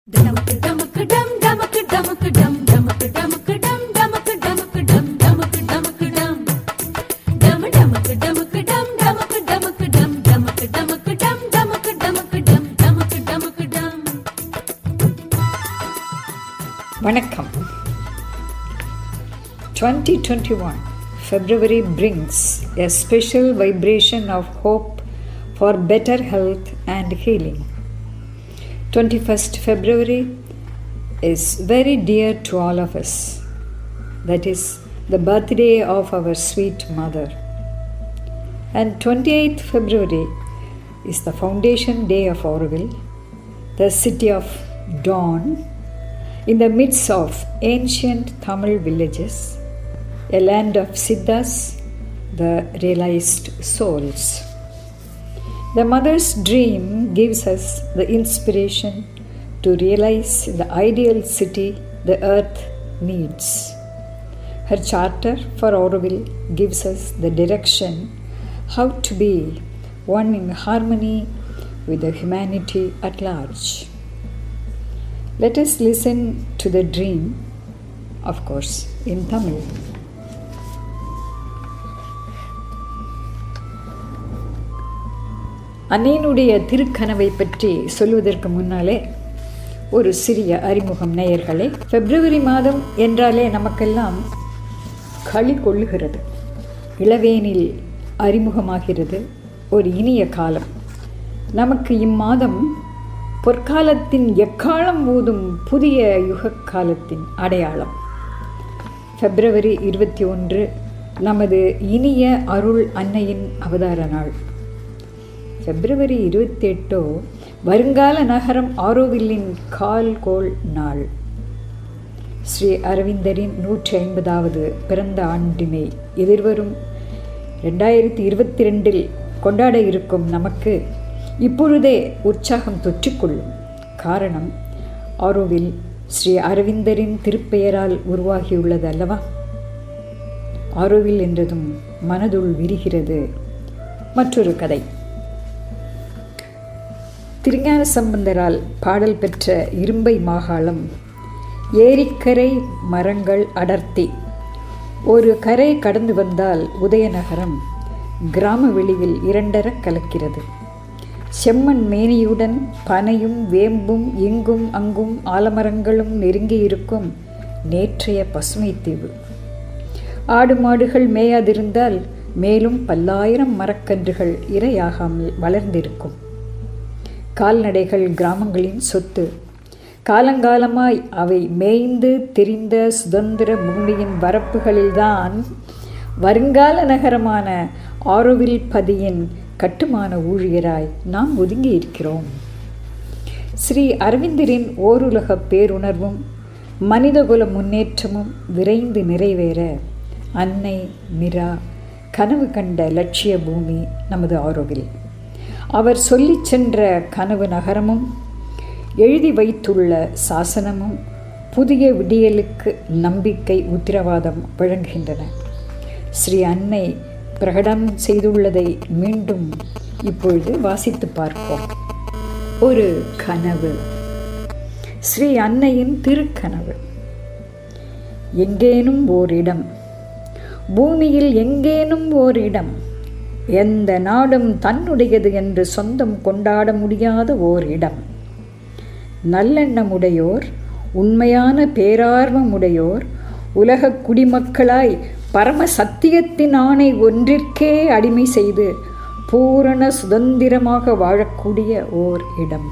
டமக்கு டமக்கு டம் டமக்கு டமக்கு டம் டமக்கு டமக்கு டம் டமக்கு டமக்கு டம் டமக்கு டமக்கு டம் டம டமக்கு டமக்கு டம் டமக்கு டமக்கு டம் டமக்கு டமக்கு டம் டமக்கு டமக்கு டம் டமக்கு டமக்கு டம் வணக்கம் 2021 February brings a special vibration of hope for better health and healing. 21st February is very dear to all of us. That is the birthday of our sweet mother. And 28th February is the foundation day of Auroville, the city of dawn, in the midst of ancient Tamil villages, a land of Siddhas, the realized souls. The mother's dream gives us the inspiration to realize the ideal city the earth needs. Her charter for Auroville gives us the direction how to be one in harmony with the humanity at large. Let us listen to the dream, of course, in Tamil. அன்னையினுடைய திருக்கனவை பற்றி சொல்வதற்கு முன்னாலே ஒரு சிறிய அறிமுகம் நேயர்களே பிப்ரவரி மாதம் என்றாலே நமக்கெல்லாம் களி கொள்ளுகிறது இளவேனில் அறிமுகமாகிறது ஒரு இனிய காலம் நமக்கு இம்மாதம் பொற்காலத்தின் எக்காலம் ஊதும் புதிய யுக காலத்தின் அடையாளம் பிப்ரவரி இருபத்தி ஒன்று நமது இனிய அருள் அன்னையின் அவதார நாள் பிப்ரவரி இருபத்தி எட்டோ வருங்கால நகரம் ஆரோவில்லின் கால் கோள் நாள் ஸ்ரீ அரவிந்தரின் நூற்றி ஐம்பதாவது பிறந்த ஆண்டினை எதிர்வரும் ரெண்டாயிரத்தி இருபத்தி ரெண்டில் கொண்டாட இருக்கும் நமக்கு இப்பொழுதே உற்சாகம் தொற்றிக்கொள்ளும் காரணம் ஆரோவில் ஸ்ரீ அரவிந்தரின் திருப்பெயரால் உருவாகியுள்ளது அல்லவா ஆரோவில் என்றதும் மனதுள் விரிகிறது மற்றொரு கதை திருஞான சம்பந்தரால் பாடல் பெற்ற இரும்பை மாகாளம் ஏரிக்கரை மரங்கள் அடர்த்தி ஒரு கரை கடந்து வந்தால் உதயநகரம் கிராம வெளியில் இரண்டர கலக்கிறது செம்மண் மேனியுடன் பனையும் வேம்பும் இங்கும் அங்கும் ஆலமரங்களும் நெருங்கி இருக்கும் நேற்றைய பசுமை தீவு ஆடு மாடுகள் மேயாதிருந்தால் மேலும் பல்லாயிரம் மரக்கன்றுகள் இரையாகாமல் வளர்ந்திருக்கும் கால்நடைகள் கிராமங்களின் சொத்து காலங்காலமாய் அவை மேய்ந்து திரிந்த சுதந்திர பூமியின் வரப்புகளில்தான் வருங்கால நகரமான ஆரோவில் பதியின் கட்டுமான ஊழியராய் நாம் ஒதுங்கி இருக்கிறோம் ஸ்ரீ அரவிந்தரின் ஓருலக பேருணர்வும் மனிதகுல முன்னேற்றமும் விரைந்து நிறைவேற அன்னை மிரா கனவு கண்ட லட்சிய பூமி நமது ஆரோவில் அவர் சொல்லிச் சென்ற கனவு நகரமும் எழுதி வைத்துள்ள சாசனமும் புதிய விடியலுக்கு நம்பிக்கை உத்திரவாதம் வழங்குகின்றன ஸ்ரீ அன்னை பிரகடனம் செய்துள்ளதை மீண்டும் இப்பொழுது வாசித்து பார்ப்போம் ஒரு கனவு ஸ்ரீ அன்னையின் திருக்கனவு எங்கேனும் ஓரிடம் பூமியில் எங்கேனும் ஓரிடம் எந்த நாடும் தன்னுடையது என்று சொந்தம் கொண்டாட முடியாத ஓர் இடம் நல்லெண்ணமுடையோர் உண்மையான பேரார்வமுடையோர் உலக குடிமக்களாய் பரம சத்தியத்தின் ஆணை ஒன்றிற்கே அடிமை செய்து பூரண சுதந்திரமாக வாழக்கூடிய ஓர் இடம்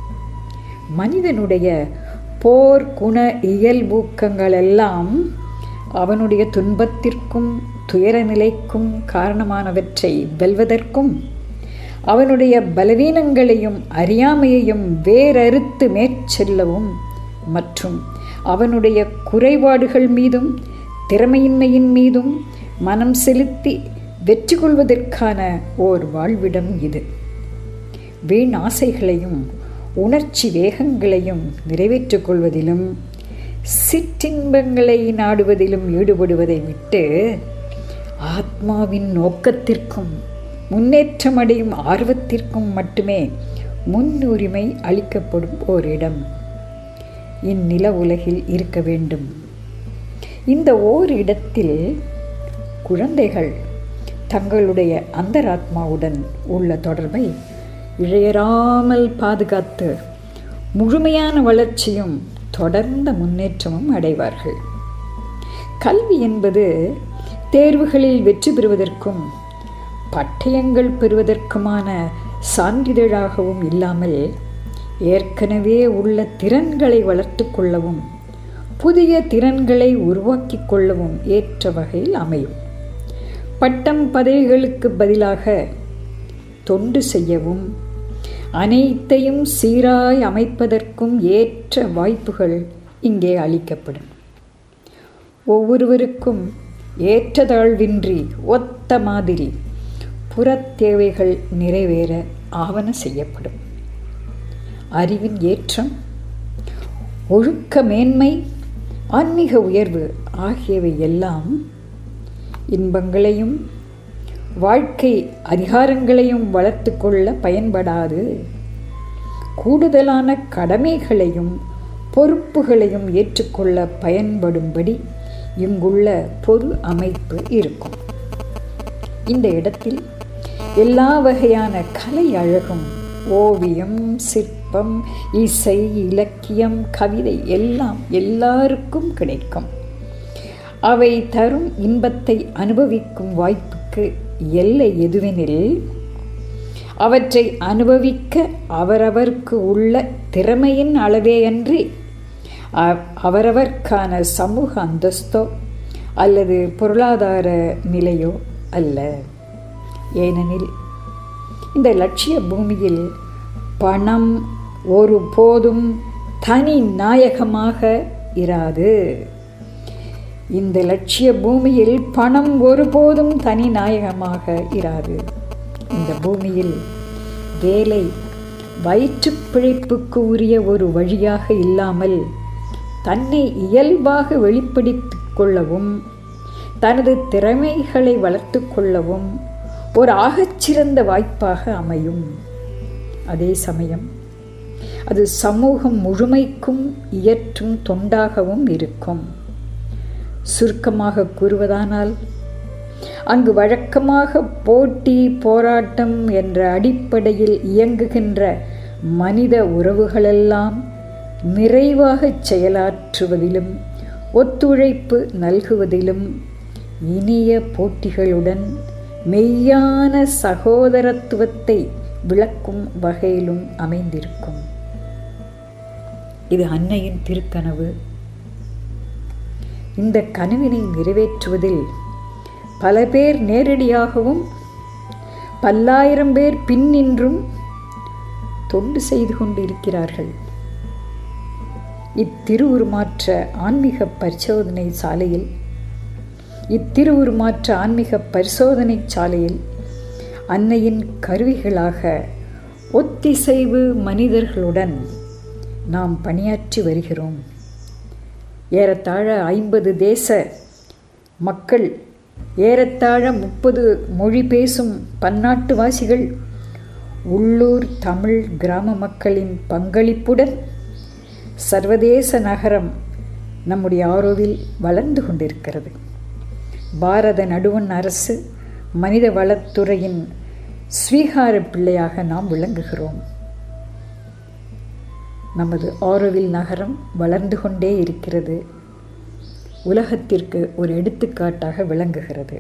மனிதனுடைய போர் குண இயல்பூக்கங்களெல்லாம் அவனுடைய துன்பத்திற்கும் துயர நிலைக்கும் காரணமானவற்றை வெல்வதற்கும் அவனுடைய பலவீனங்களையும் அறியாமையையும் வேறறுத்து மேற்செல்லவும் மற்றும் அவனுடைய குறைபாடுகள் மீதும் திறமையின்மையின் மீதும் மனம் செலுத்தி வெற்றி கொள்வதற்கான ஓர் வாழ்விடம் இது வீண் ஆசைகளையும் உணர்ச்சி வேகங்களையும் நிறைவேற்றிக் கொள்வதிலும் சிற்றின்பங்களை நாடுவதிலும் ஈடுபடுவதை விட்டு ஆத்மாவின் நோக்கத்திற்கும் முன்னேற்றமடையும் ஆர்வத்திற்கும் மட்டுமே முன்னுரிமை அளிக்கப்படும் ஓரிடம் இந்நில உலகில் இருக்க வேண்டும் இந்த ஓர் இடத்தில் குழந்தைகள் தங்களுடைய அந்தராத்மாவுடன் உள்ள தொடர்பை இழையறாமல் பாதுகாத்து முழுமையான வளர்ச்சியும் தொடர்ந்த முன்னேற்றமும் அடைவார்கள் கல்வி என்பது தேர்வுகளில் வெற்றி பெறுவதற்கும் பட்டயங்கள் பெறுவதற்குமான சான்றிதழாகவும் இல்லாமல் ஏற்கனவே உள்ள திறன்களை வளர்த்து கொள்ளவும் புதிய திறன்களை உருவாக்கி கொள்ளவும் ஏற்ற வகையில் அமையும் பட்டம் பதவிகளுக்கு பதிலாக தொண்டு செய்யவும் அனைத்தையும் சீராய் அமைப்பதற்கும் ஏற்ற வாய்ப்புகள் இங்கே அளிக்கப்படும் ஒவ்வொருவருக்கும் ஏற்றதாழ்வின்றி ஒத்த மாதிரி புறத் தேவைகள் நிறைவேற ஆவண செய்யப்படும் அறிவின் ஏற்றம் ஒழுக்க மேன்மை ஆன்மீக உயர்வு ஆகியவை எல்லாம் இன்பங்களையும் வாழ்க்கை அதிகாரங்களையும் வளர்த்து கொள்ள பயன்படாது கூடுதலான கடமைகளையும் பொறுப்புகளையும் ஏற்றுக்கொள்ள பயன்படும்படி இங்குள்ள பொது அமைப்பு இருக்கும் இந்த இடத்தில் எல்லா வகையான கலை அழகும் ஓவியம் சிற்பம் இசை இலக்கியம் கவிதை எல்லாம் எல்லாருக்கும் கிடைக்கும் அவை தரும் இன்பத்தை அனுபவிக்கும் வாய்ப்புக்கு எல்லை எதுவெனில் அவற்றை அனுபவிக்க அவரவர்க்கு உள்ள திறமையின் அளவேயன்றி அவரவர்க்கான சமூக அந்தஸ்தோ அல்லது பொருளாதார நிலையோ அல்ல ஏனெனில் இந்த லட்சிய பூமியில் பணம் ஒரு போதும் தனி நாயகமாக இராது இந்த லட்சிய பூமியில் பணம் ஒருபோதும் தனி நாயகமாக இராது இந்த பூமியில் வேலை வயிற்று பிழைப்புக்கு உரிய ஒரு வழியாக இல்லாமல் தன்னை இயல்பாக வெளிப்படுத்திக் கொள்ளவும் தனது திறமைகளை வளர்த்து கொள்ளவும் ஒரு ஆகச்சிறந்த வாய்ப்பாக அமையும் அதே சமயம் அது சமூகம் முழுமைக்கும் இயற்றும் தொண்டாகவும் இருக்கும் சுருக்கமாக கூறுவதானால் அங்கு வழக்கமாக போட்டி போராட்டம் என்ற அடிப்படையில் இயங்குகின்ற மனித உறவுகளெல்லாம் நிறைவாக செயலாற்றுவதிலும் ஒத்துழைப்பு நல்குவதிலும் இனிய போட்டிகளுடன் மெய்யான சகோதரத்துவத்தை விளக்கும் வகையிலும் அமைந்திருக்கும் இது அன்னையின் திருக்கனவு இந்த கனவினை நிறைவேற்றுவதில் பல பேர் நேரடியாகவும் பல்லாயிரம் பேர் பின்னின்றும் தொண்டு செய்து கொண்டிருக்கிறார்கள் இத்திருவுருமாற்ற ஆன்மீக பரிசோதனை சாலையில் இத்திருவுருமாற்ற ஆன்மீக பரிசோதனை சாலையில் அன்னையின் கருவிகளாக ஒத்திசைவு மனிதர்களுடன் நாம் பணியாற்றி வருகிறோம் ஏறத்தாழ ஐம்பது தேச மக்கள் ஏறத்தாழ முப்பது மொழி பேசும் பன்னாட்டுவாசிகள் உள்ளூர் தமிழ் கிராம மக்களின் பங்களிப்புடன் சர்வதேச நகரம் நம்முடைய ஆரோவில் வளர்ந்து கொண்டிருக்கிறது பாரத நடுவண் அரசு மனித வளத்துறையின் ஸ்வீகார பிள்ளையாக நாம் விளங்குகிறோம் நமது ஆரோவில் நகரம் வளர்ந்து கொண்டே இருக்கிறது உலகத்திற்கு ஒரு எடுத்துக்காட்டாக விளங்குகிறது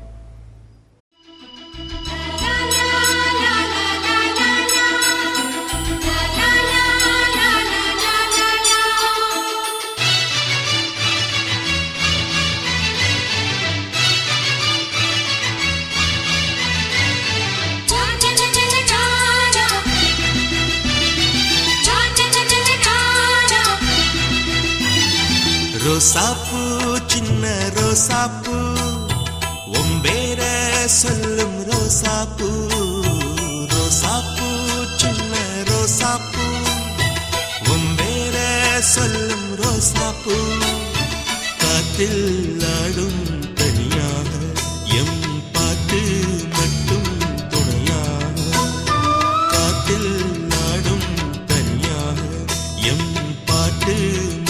ரோசாப்பூ சின்ன ரோசாப்பூ ஒம்பேர சொல்லும் ரோசாப்பூ ரோசாப்பூ சின்ன ரோசாப்பூ ஒம்பேர சொல்லும் ரோசாப்பூ காத்தில் ஆடும் தனியாக எம் பாட்டு மட்டும் துணையாக காத்தில் ஆடும் தனியாக எம் பாட்டு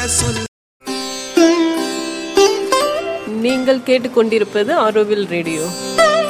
சொல் நீங்கள் கேட்டுக்கொண்டிருப்பது ஆரோவில் ரேடியோ